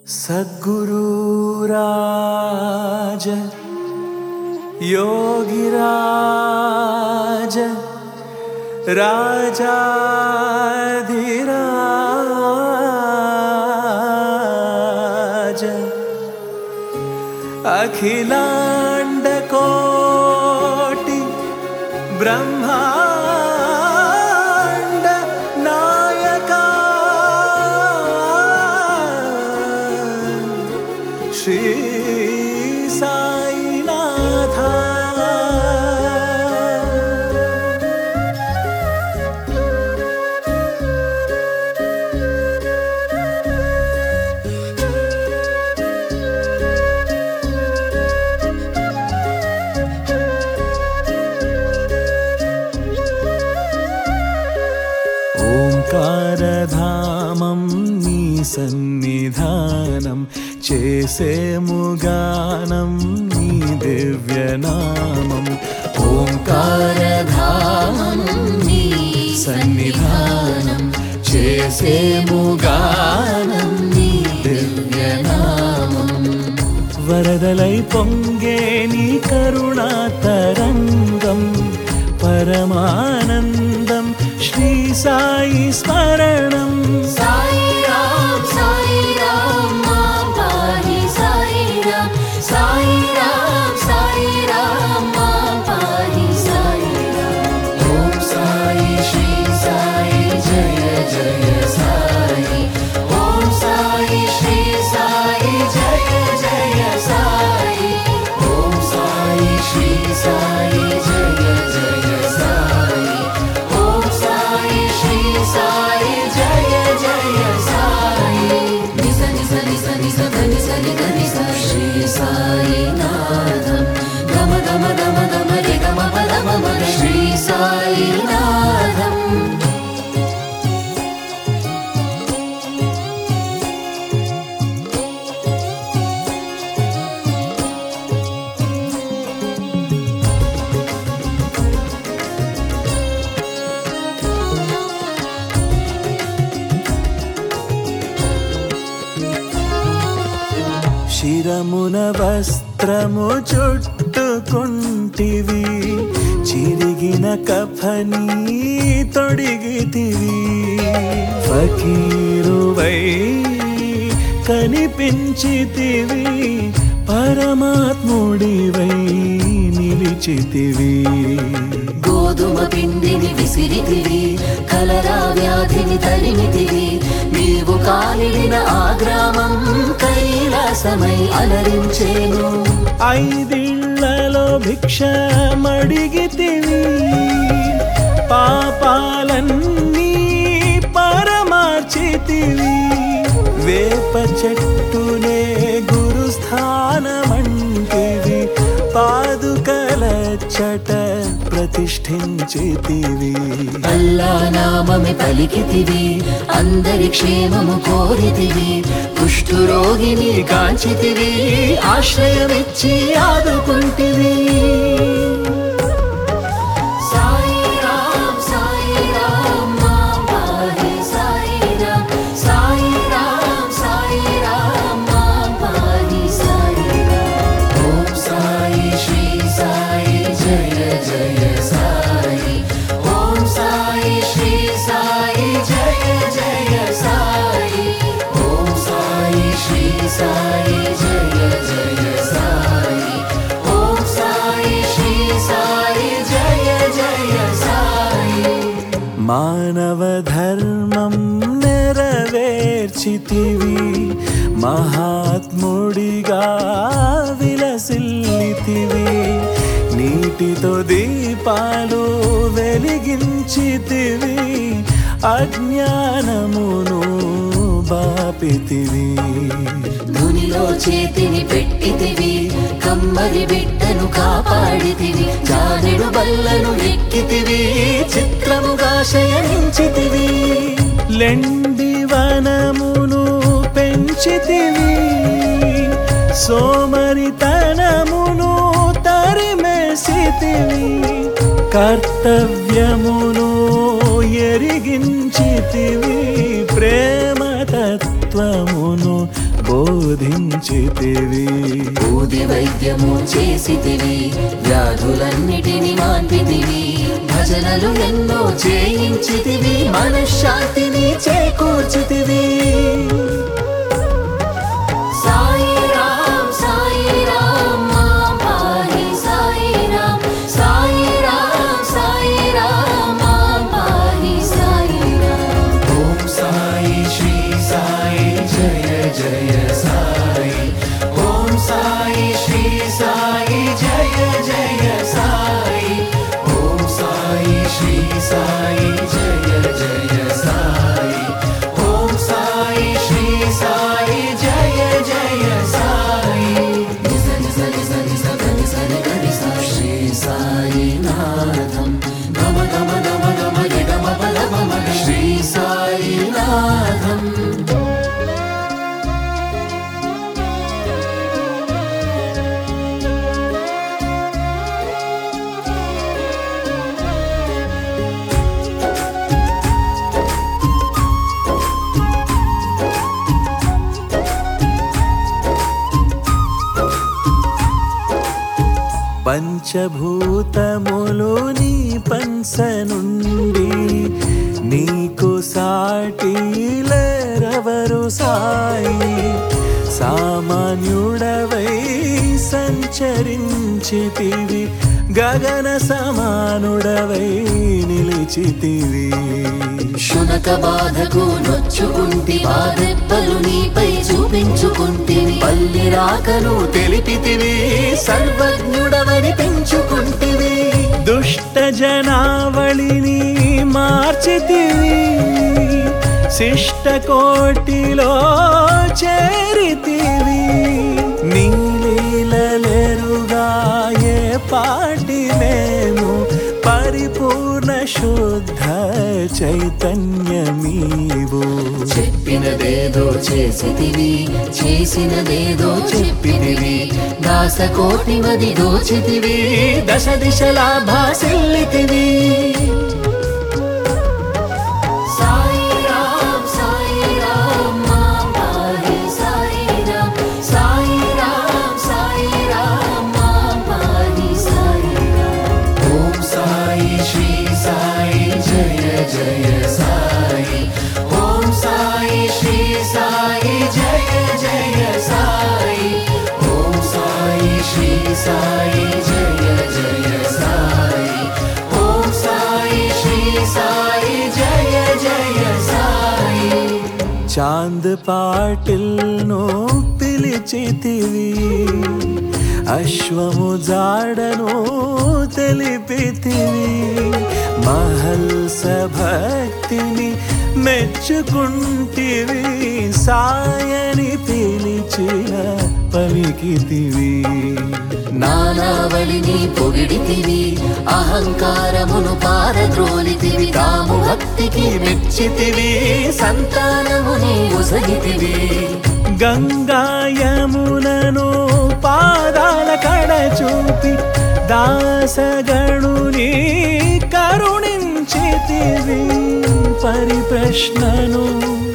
सद्गुरुराज योगिराज राजाधिराज अखिलाण्डकोटि ब्रह्माण्ड नायका श्री साईनाथा ఓంకారధామం నీ సన్నిధానం చేసేముగానం నీ దివ్యనామం ఓంకారధామం నీ సన్నిధానం చేసేముగానం నీ దివ్యనామం వరదలై పొంగే నీ కరుణా తరంగం పరమానందం శ్రీ సాయి స్మరణం సాయి రామ్ సాయి రామ్ మా పాహి సాయి రామ్ సాయి రామ్ సాయి రామ్ మా పాహి సాయి రామ్ ఓం సాయి శ్రీ సాయి జయ జయ సాయి ఓం సాయి శ్రీ సాయి జయ జయ సాయి ఓం సాయి శ్రీ సాయి జయ జయ సాయి ఓం సాయి శ్రీ సాయి జయ జయ సాయి నిస నిస నిస నిస ధని సరి ధని స శ్రీ సాయి నాథం గమ గమ గమ గమ రి గమ పద మమ శ్రీ సాయి నాథం శిరమున వస్త్రము చుట్టుకుంటివి చిరిగిన కఫని తొడిగితివి ఫకీరువై కనిపించితివి పరమాత్ముడివై నిలిచితివి గోధుమ పిండిని విసిరితివి కలరా వ్యాధిని తరిమితివి నీవు కాలిడిన ఆ గ్రామం కైలాసమై అలరించేను ఐదిళ్లలో భిక్ష మడిగితివి పాపాలన్నీ పరమార్చితివి వేప చెట్టునే గురుస్థానమంటివి పాదుకల చట ప్రతిష్ఠించితివి అల్లా నామమి పలికితివి అందరి క్షేమము కోరితివి కుష్ఠురోగిని కాంచితివి ఆశ్రయమిచ్చి ఆదుకుంటివి సాయి రామ్ సాయి రామ్ మా పాహి సాయి రామ్ సాయి రామ్ సాయి రామ్ మా పాహి సాయి రామ్ ఓం సాయి శ్రీ సాయి జయ జయ సాయి ఓం సాయి శ్రీ సాయి జయ జయ సాయి ఓం సాయి శ్రీ సాయి జయ జయ సాయి ఓం సాయి శ్రీ సాయి జయ జయ సాయి మానవ ధర్మం నెరవేర్చితివి మహాత్ముడిగా విలసిల్లితివి నీటితో దీపాలు వెలిగించితివి అజ్ఞానమును బాపితివి ధునిలో చేతిని పెట్టితివి కమ్మరి బిడ్డను కాపాడితివి జానెడు బల్లను ఎక్కితివి చిత్రముగా శయనించితివి లెండి వనమును పెంచితివి సోమరితనమును తరిమేసితివి కర్తవ్యమును ఎరిగించితివి ప్రేమ తత్వమును బోధించితివి బూది వైద్యము చేసితివి వ్యాధులన్నిటిని మాన్పితివి భజనలు ఎన్నో చేయించితివి మనశ్శాంతిని చేకూర్చితివి సాయి రామ్ సాయి రామ్ మా పాహి సాయి రామ్ సాయి రామ్ సాయి రామ్ మా పాహి సాయి రామ్ ఓం సాయి శ్రీ సాయి జయ జయ సాయి ఓం సాయి శ్రీ సాయి జయ జయ సాయి ఓం సాయి శ్రీ సాయి జయ జయ సాయి ఓం సాయి శ్రీ సాయి జయ జయ సాయి నిజ నిజ నిజ నిజ గని సని గని సా శ్రీ సాయి నాథం గమ గమ గమ గమ రి గమ పద మమ శ్రీ సాయి నాథం పంచభూతములు నీ పంస నుండి నీకు సాటిలెవరు సాయి సామాన్యుడవై సంచరించితివి గగన సమానుడవై నిలిచితివి శునక బాధకు నొచ్చుకుంటి బాధెప్పలు నీపై చూపించుకుంటివి పల్లి రాకను తెలిపితివి సర్వజ్ఞుడవని పెంచుకుంటివి దుష్ట జనావళిని మార్చితివి శిష్ట కోటిలో చేరితివి నీలీలెరుగా ఏ పాటి మేము పరిపూర్ణ శుద్ధ చైతన్యమీవు చెప్పినదేదో చేసితివి చేసినదేదో చెప్పితివి దాసకోటి మది దోచితివి దశ దిశలా భాసిల్లితివి సాయి రామ్ సాయి రామ్ మా పాహి సాయి రామ్ సాయి రామ్ సాయి రామ్ మా పాహి సాయి రామ్ ఓం సాయి శ్రీ సాయి జయ జయ సాయి ఓం సాయి శ్రీ సాయి జయ జయ సాయి ఓం సాయి శ్రీ సాయి జయ జయ సాయి ఓం సాయి శ్రీ సాయి జయ జయ సాయి చాంద్ పాటిల్ను పిలిచితివి అశ్వము జాడను తెలిపితివి మహల్స భక్తిని మెచ్చుకుంటివి సాయని పిలిచిన పలికితివి నానావళిని పొగిడితివి అహంకారమును పారద్రోలితివి తాము భక్తికి మెచ్చితివి సంతానముని ఉసగితివి గంగాయమునను పాదాల కడ చూపి దాసగణుని కరుణించితివి పరిప్రశ్నను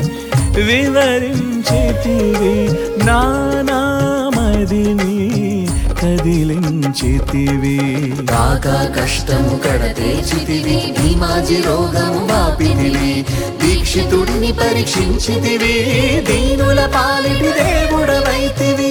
వివరించితివి నానామదిని కదిలించితివి కాక కష్టము కడతేచితివి భీమాజి రోగము వాపితివి దీక్షితుడిని పరీక్షించితివి దీనుల పాలిటి దేవుడవైతివి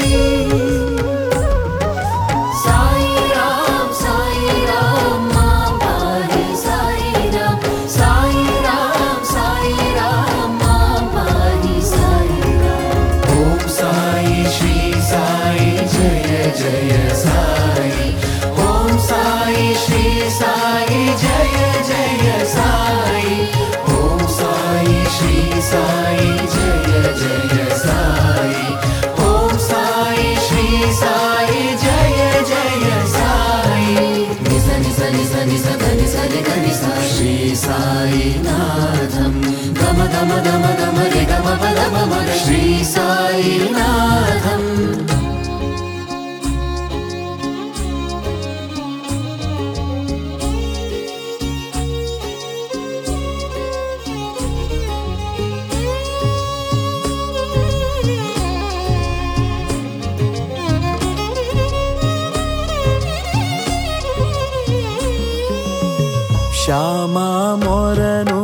సాయి రామ్ సాయి రామ్ మా పాహి సాయి రామ్ సాయి రామ్ సాయి రామ్ మా పాహి సాయి రామ్ ఓం సాయి శ్రీ సాయి జయ జయ సాయి ఓం సాయి శ్రీ సాయి జయ జయ సాయి ఓం సాయి శ్రీ సాయి జయ జయ సాయి ఓం సాయి శ్రీ సాయి జయ జయ సాయి నిజ నిజ నిజ నిజ గని సరి గని సా శ్రీ సాయి నాథం గమ గమ గమ గమ రి గమ పద మమ శ్రీ సాయి నాథం శ్యామా మొరను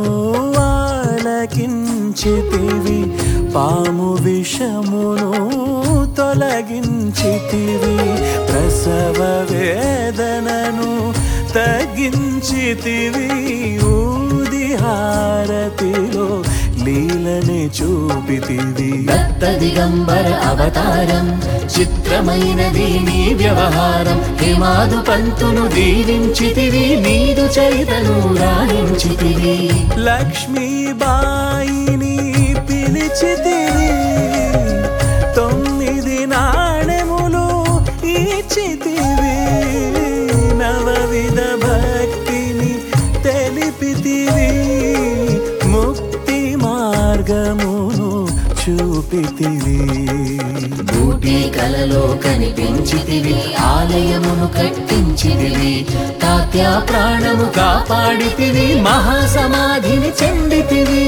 ఆలకించితివి పాము విషమును తొలగించితివి ప్రసవ వేదనను తగ్గించితివి ఊది హారతిలో లీలని చూపితివి దత్త దిగంబర అవతారం చిత్రమైనది నీ వ్యవహారం హిమాదు పంతును దీవించితివి నీదు చరితను రాయించితివి లక్ష్మీబాయిని పిలిచితివి తొమ్మిది నాణెములు ఇచ్చితివి నవవిధ భక్తిని తెలిపితివి ముక్తి మార్గమును చూపితివి బూటి కలలో కనిపించితివి ఆలయమును కట్టించితివి తాత్యా ప్రాణము కాపాడితివి మహాసమాధిని చెందితివి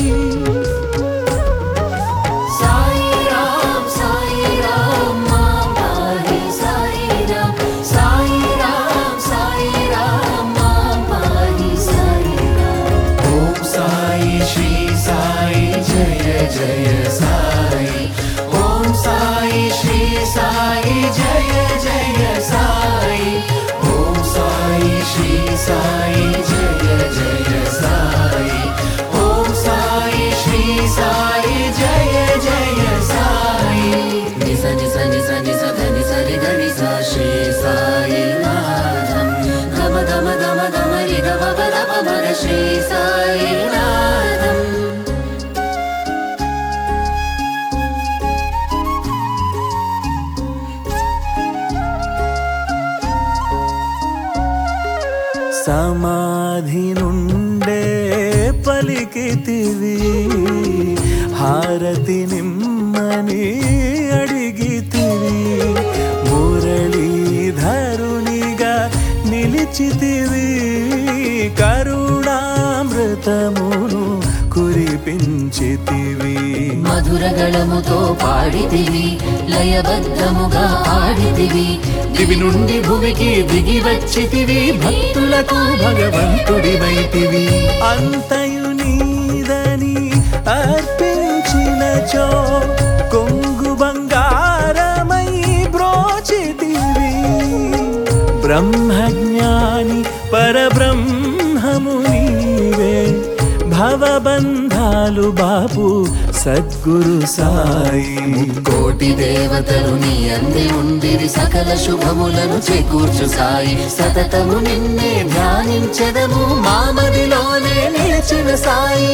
సాయి రామ్ సాయి రామ్ మా పాహి సాయి రామ్ సాయి రామ్ సాయి రామ్ మా పాహి సాయి రామ్ ఓం సాయి శ్రీ సాయి జయ జయ సాయి ఓం సాయి శ్రీ సాయి జయ జయ సాయి ఓం సాయి శ్రీ సాయి జయ జయ సాయి ఓం సాయి శ్రీ సాయి జయ జయ సాయి నిస నిస నిస నిస ధని సరి ధని స శ్రీ సాయి నాథం గమ గమ గమ గమ రి గమ పద పమర శ్రీ సాయి నాథం సమాధి నుండే పలికితివి హారతి నిమ్మని అడిగితివి మురళీధరునిగా నిలిచితివి కరుణామృతమును కురిపించితివి మధురగళముతో పాడితివి లయబద్ధముగా ఆడితివి దివి నుండి భువికి దిగి వచ్చితివి భక్తులకు భగవంతుడివైతివి అంతయు నీదని అర్పించినచో కొంగు బంగారమై బ్రోచితివి బ్రహ్మజ్ఞాని పరబ్రహ్మము నీవే భవబంధాలు బాపు సద్గురు సాయి కోటి దేవతలు నీ అంది ఉండిరి సకల శుభములను చేకూర్చు సాయి సతతము నిన్నే ధ్యానించెదము మామదిలోనే నిలిచిన సాయి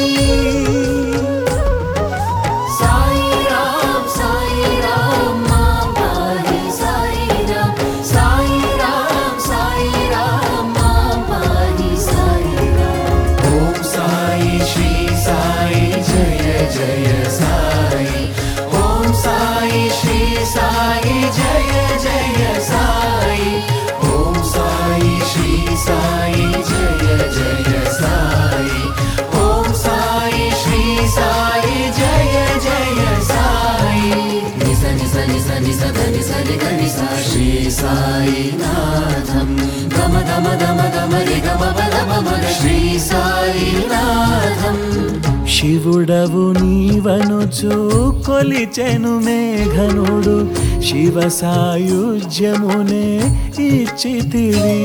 సాయి రామ్ సాయి రామ్ మా పాహి సాయి రామ్ సాయి రామ్ సాయి రామ్ మా పాహి సాయి రామ్ ఓం సాయి శ్రీ సాయి జయ జయ సాయి ఓం సాయి శ్రీ సాయి జయ జయ సాయి ఓం సాయి శ్రీ సాయి జయ జయ సాయి ఓం సాయి శ్రీ సాయి జయ జయ సాయి నిస నిస నిస నిస ధని సరి గని స శ్రీ సాయి నాథం గమ గమ గమ గమ రి గమ పద పమగ శ్రీ సాయి నాథం శివుడవు నీవనుచు కొలిచెను మేఘనుడు శివ సాయుజ్యమునే ఇచ్చితివి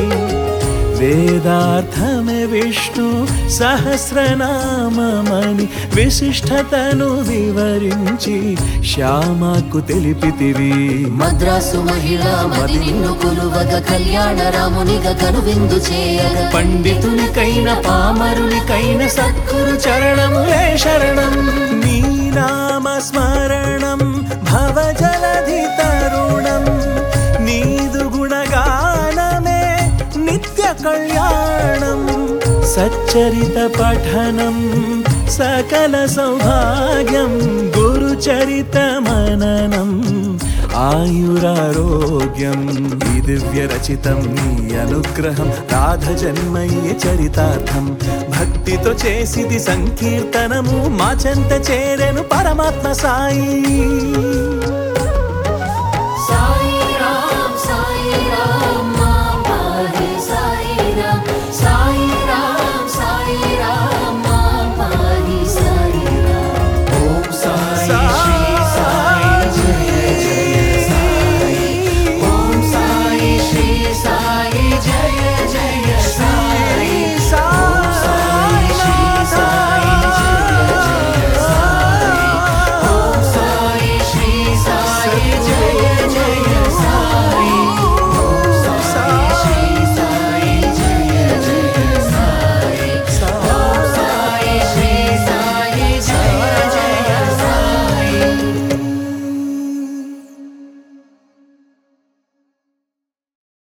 వేదార్థమే విష్ణు సహస్రనామమని విశిష్టతను వివరించి శ్యామకు తెలిపితివి మద్రాసు మహిళ మది నిన్ను కొలువగ కళ్యాణ రామునిగా కనువిందు చేయగ పండితునికైన పామరునికైన సద్గురు చరణములే శరణం నీ నామ స్మరణం భవజలధి తరుణం నీదు గుణగానమే నిత్య కళ్యాణం సచ్చరిత పఠనం సకల సౌభాగ్యం గురుచరిత మననం ఆయురారోగ్యం ఈ దివ్య రచితం నీ అనుగ్రహం రాధ జన్మయ్య చరితార్థం భక్తితో చేసిది సంకీర్తనము మా చెంత చేరెను పరమాత్మ సాయి